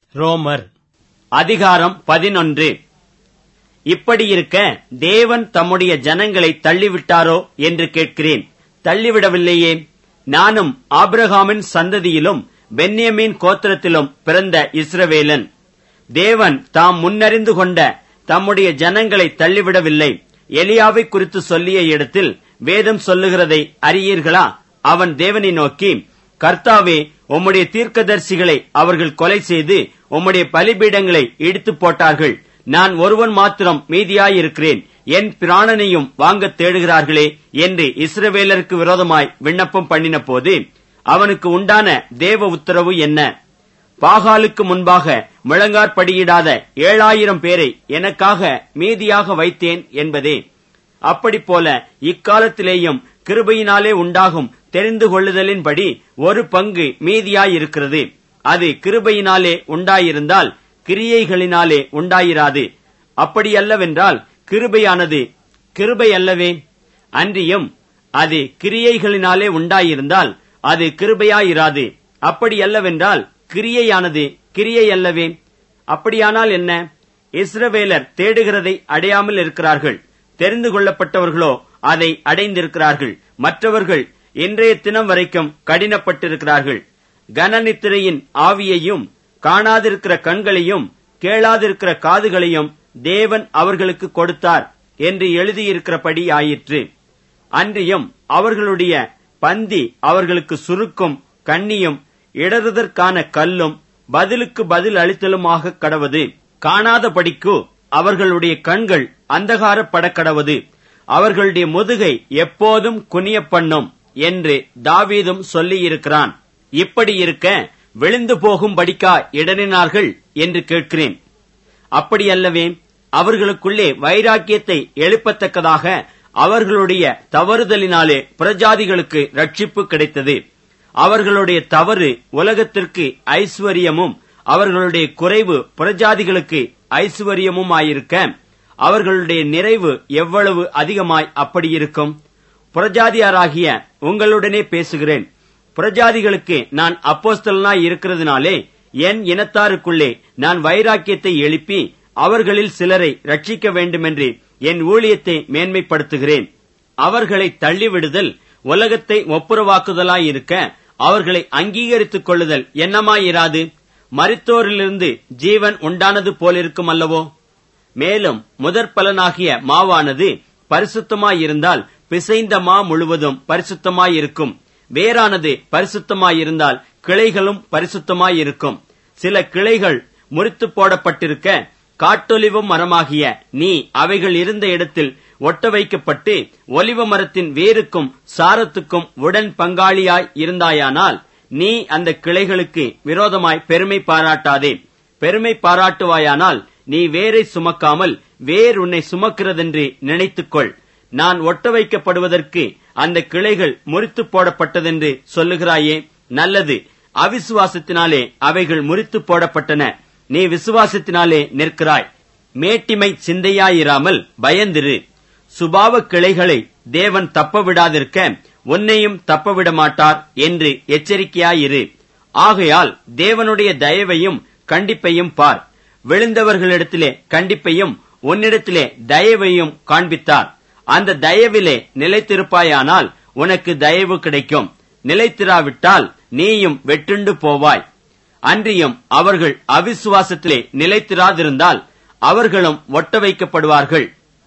ரோமர் அதிகாரம் பதினொன்று இப்படியிருக்க தேவன் தம்முடைய ஜனங்களை தள்ளிவிட்டாரோ என்று கேட்கிறேன் தள்ளிவிடவில்லையே நானும் ஆபிரகாமின் சந்ததியிலும் பென்யமீன் கோத்திரத்திலும் பிறந்த இஸ்ரவேலன் தேவன் தாம் முன்னறிந்து கொண்ட தம்முடைய ஜனங்களை தள்ளிவிடவில்லை எலியாவை குறித்து சொல்லிய இடத்தில் வேதம் சொல்லுகிறதை அறியீர்களா அவன் தேவனை நோக்கி கர்த்தாவே உம்முடைய தீர்க்கதரிசிகளை அவர்கள் கொலை செய்து உம்முடைய பலிபீடங்களை இடித்து போட்டார்கள் நான் ஒருவன் மாத்திரம் மீதியாயிருக்கிறேன் என் பிராணனையும் வாங்கத் தேடுகிறார்களே என்று இஸ்ரவேலருக்கு விரோதமாய் விண்ணப்பம் பண்ணின போது அவனுக்கு உண்டான தேவ உத்தரவு என்ன பாகாலுக்கு முன்பாக முழங்காற்படியிடாத ஏழாயிரம் பேரை எனக்காக மீதியாக வைத்தேன் என்பதே அப்படி போல இக்காலத்திலேயும் கிருபையினாலே உண்டாகும் தெரிந்து கொள்ளுதலின்படி ஒரு பங்கு மீதியாயிருக்கிறது அது கிருபையினாலே உண்டாயிருந்தால் கிரியைகளினாலே உண்டாயிராது அப்படியல்லவென்றால் கிருபையானது கிருபை அல்லவே அன்றியும் அது கிரியைகளினாலே உண்டாயிருந்தால் அது கிருபையாயிராது அப்படியல்லவென்றால் கிரியையானது கிரியை அல்லவே அப்படியானால் என்ன இஸ்ரவேலர் தேடுகிறதை அடையாமல் இருக்கிறார்கள் தெரிந்து கொள்ளப்பட்டவர்களோ அதை அடைந்திருக்கிறார்கள் மற்றவர்கள் இன்றைய தினம் வரைக்கும் கடினப்பட்டிருக்கிறார்கள் கனநித்திரையின் ஆவியையும் காணாதிருக்கிற கண்களையும் கேளாதிருக்கிற காதுகளையும் தேவன் அவர்களுக்கு கொடுத்தார் என்று எழுதியிருக்கிறபடி ஆயிற்று அன்றியும் அவர்களுடைய பந்தி அவர்களுக்கு சுருக்கும் கண்ணியும் இடறுதற்கான கல்லும் பதிலுக்கு பதில் அளித்தலுமாக கடவது காணாதபடிக்கு அவர்களுடைய கண்கள் அந்தகாரப்பட கடவது அவர்களுடைய முதுகை எப்போதும் குனிய பண்ணும் என்று தாவீதும் சொல்லியிருக்கிறான் இப்படி இருக்க விழுந்து போகும்படிக்கா இடறினார்கள் என்று கேட்கிறேன் அப்படியல்லவே அவர்களுக்குள்ளே வைராக்கியத்தை எழுப்பத்தக்கதாக அவர்களுடைய தவறுதலினாலே பிரஜாதிகளுக்கு ரட்சிப்பு கிடைத்தது அவர்களுடைய தவறு உலகத்திற்கு ஐஸ்வர்யமும் அவர்களுடைய குறைவு பிரஜாதிகளுக்கு ஐஸ்வர்யமுமாயிருக்க அவர்களுடைய நிறைவு எவ்வளவு அதிகமாய் அப்படி இருக்கும் புறஜாதியாராகிய உங்களுடனே பேசுகிறேன் புறஜாதிகளுக்கு நான் அப்போஸ்தலனாய் இருக்கிறதுனாலே என் இனத்தாருக்குள்ளே நான் வைராக்கியத்தை எழுப்பி அவர்களில் சிலரை ரட்சிக்க வேண்டுமென்று என் ஊழியத்தை மேன்மைப்படுத்துகிறேன் அவர்களை தள்ளிவிடுதல் உலகத்தை ஒப்புரவாக்குதலாயிருக்க அவர்களை அங்கீகரித்துக் கொள்ளுதல் என்னமாயிராது மரித்தோரிலிருந்து ஜீவன் உண்டானது போலிருக்கும் அல்லவோ மேலும் முதற் பலனாகிய மாவானது பரிசுத்தமாயிருந்தால் பிசைந்த மா முழுவதும் பரிசுத்தமாயிருக்கும் வேறானது பரிசுத்தமாயிருந்தால் கிளைகளும் பரிசுத்தமாயிருக்கும் சில கிளைகள் முறித்து போடப்பட்டிருக்க காட்டொலிவ மரமாகிய நீ அவைகள் இருந்த இடத்தில் ஒட்ட வைக்கப்பட்டு ஒலிவ மரத்தின் வேருக்கும் சாரத்துக்கும் உடன் பங்காளியாய் இருந்தாயானால் நீ அந்த கிளைகளுக்கு விரோதமாய் பெருமை பாராட்டாதே பெருமை பாராட்டுவாயானால் நீ வேரை சுமக்காமல் வேர் உன்னை சுமக்கிறதென்று நினைத்துக்கொள் நான் ஒட்ட வைக்கப்படுவதற்கு அந்த கிளைகள் முறித்து போடப்பட்டதென்று சொல்லுகிறாயே நல்லது அவிசுவாசத்தினாலே அவைகள் முறித்து போடப்பட்டன நீ விசுவாசத்தினாலே நிற்கிறாய் மேட்டிமை சிந்தையாயிராமல் பயந்திரு சுபாவ கிளைகளை தேவன் தப்ப விடாதிருக்க உன்னையும் தப்ப விட மாட்டார் என்று எச்சரிக்கையாயிரு ஆகையால் தேவனுடைய தயவையும் கண்டிப்பையும் பார் விழுந்தவர்களிடத்திலே கண்டிப்பையும் உன்னிடத்திலே தயவையும் காண்பித்தார் அந்த தயவிலே நிலைத்திருப்பாயானால் உனக்கு தயவு கிடைக்கும் நிலைத்திராவிட்டால் நீயும் வெட்டுண்டு போவாய் அன்றியும் அவர்கள் அவிசுவாசத்திலே நிலைத்திராதிருந்தால் அவர்களும் ஒட்ட வைக்கப்படுவார்கள்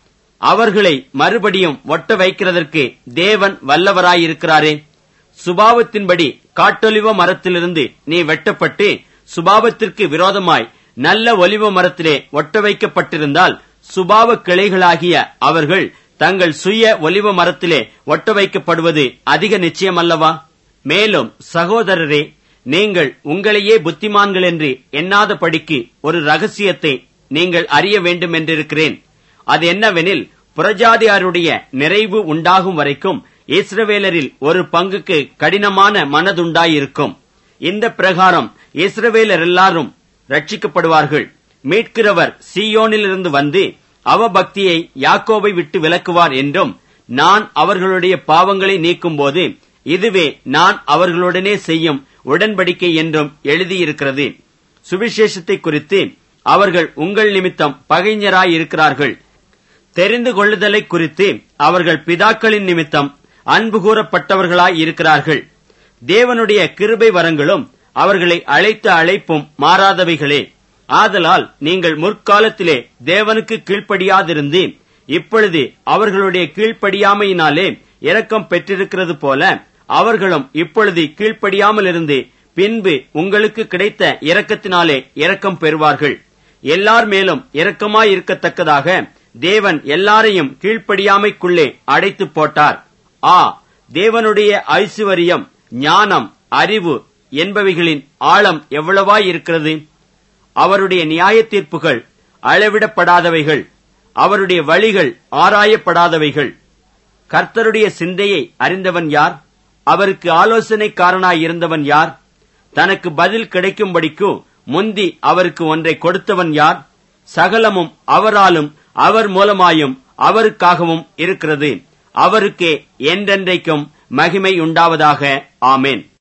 அவர்களை மறுபடியும் ஒட்ட வைக்கிறதற்கு தேவன் வல்லவராயிருக்கிறாரே சுபாவத்தின்படி காட்டொலிவ மரத்திலிருந்து நீ வெட்டப்பட்டு சுபாவத்திற்கு விரோதமாய் நல்ல ஒலிவ மரத்திலே ஒட்ட வைக்கப்பட்டிருந்தால் சுபாவ கிளைகளாகிய அவர்கள் தங்கள் சுய ஒலிவ மரத்திலே ஒட்ட வைக்கப்படுவது அதிக நிச்சயமல்லவா மேலும் சகோதரரே நீங்கள் உங்களையே புத்திமான்கள் என்று எண்ணாதபடிக்கு ஒரு ரகசியத்தை நீங்கள் அறிய வேண்டும் என்றிருக்கிறேன் அது என்னவெனில் புறஜாதியாருடைய நிறைவு உண்டாகும் வரைக்கும் இஸ்ரவேலரில் ஒரு பங்குக்கு கடினமான மனதுண்டாயிருக்கும் இந்த பிரகாரம் இஸ்ரவேலர் எல்லாரும் ரட்சிக்கப்படுவார்கள் மீட்கிறவர் சீயோனிலிருந்து வந்து அவபக்தியை யாக்கோபை விட்டு விலக்குவார் என்றும் நான் அவர்களுடைய பாவங்களை நீக்கும்போது இதுவே நான் அவர்களுடனே செய்யும் உடன்படிக்கை என்றும் எழுதியிருக்கிறது சுவிசேஷத்தை குறித்து அவர்கள் உங்கள் நிமித்தம் பகைஞராயிருக்கிறார்கள் தெரிந்து கொள்ளுதலை குறித்து அவர்கள் பிதாக்களின் நிமித்தம் அன்பு கூறப்பட்டவர்களாய் இருக்கிறார்கள் தேவனுடைய கிருபை வரங்களும் அவர்களை அழைத்த அழைப்பும் மாறாதவைகளே ஆதலால் நீங்கள் முற்காலத்திலே தேவனுக்கு கீழ்ப்படியாதிருந்து இப்பொழுது அவர்களுடைய கீழ்ப்படியாமையினாலே இரக்கம் பெற்றிருக்கிறது போல அவர்களும் இப்பொழுது கீழ்ப்படியாமல் இருந்து பின்பு உங்களுக்கு கிடைத்த இரக்கத்தினாலே இரக்கம் பெறுவார்கள் எல்லார் மேலும் இரக்கமாயிருக்கத்தக்கதாக தேவன் எல்லாரையும் கீழ்ப்படியாமைக்குள்ளே அடைத்து போட்டார் ஆ தேவனுடைய ஐசுவரியம் ஞானம் அறிவு என்பவைகளின் ஆழம் எவ்வளவாய் இருக்கிறது அவருடைய நியாய தீர்ப்புகள் அளவிடப்படாதவைகள் அவருடைய வழிகள் ஆராயப்படாதவைகள் கர்த்தருடைய சிந்தையை அறிந்தவன் யார் அவருக்கு ஆலோசனைக்காரனாய் இருந்தவன் யார் தனக்கு பதில் கிடைக்கும்படிக்கு முந்தி அவருக்கு ஒன்றை கொடுத்தவன் யார் சகலமும் அவராலும் அவர் மூலமாயும் அவருக்காகவும் இருக்கிறது அவருக்கே என்றென்றைக்கும் மகிமை உண்டாவதாக ஆமேன்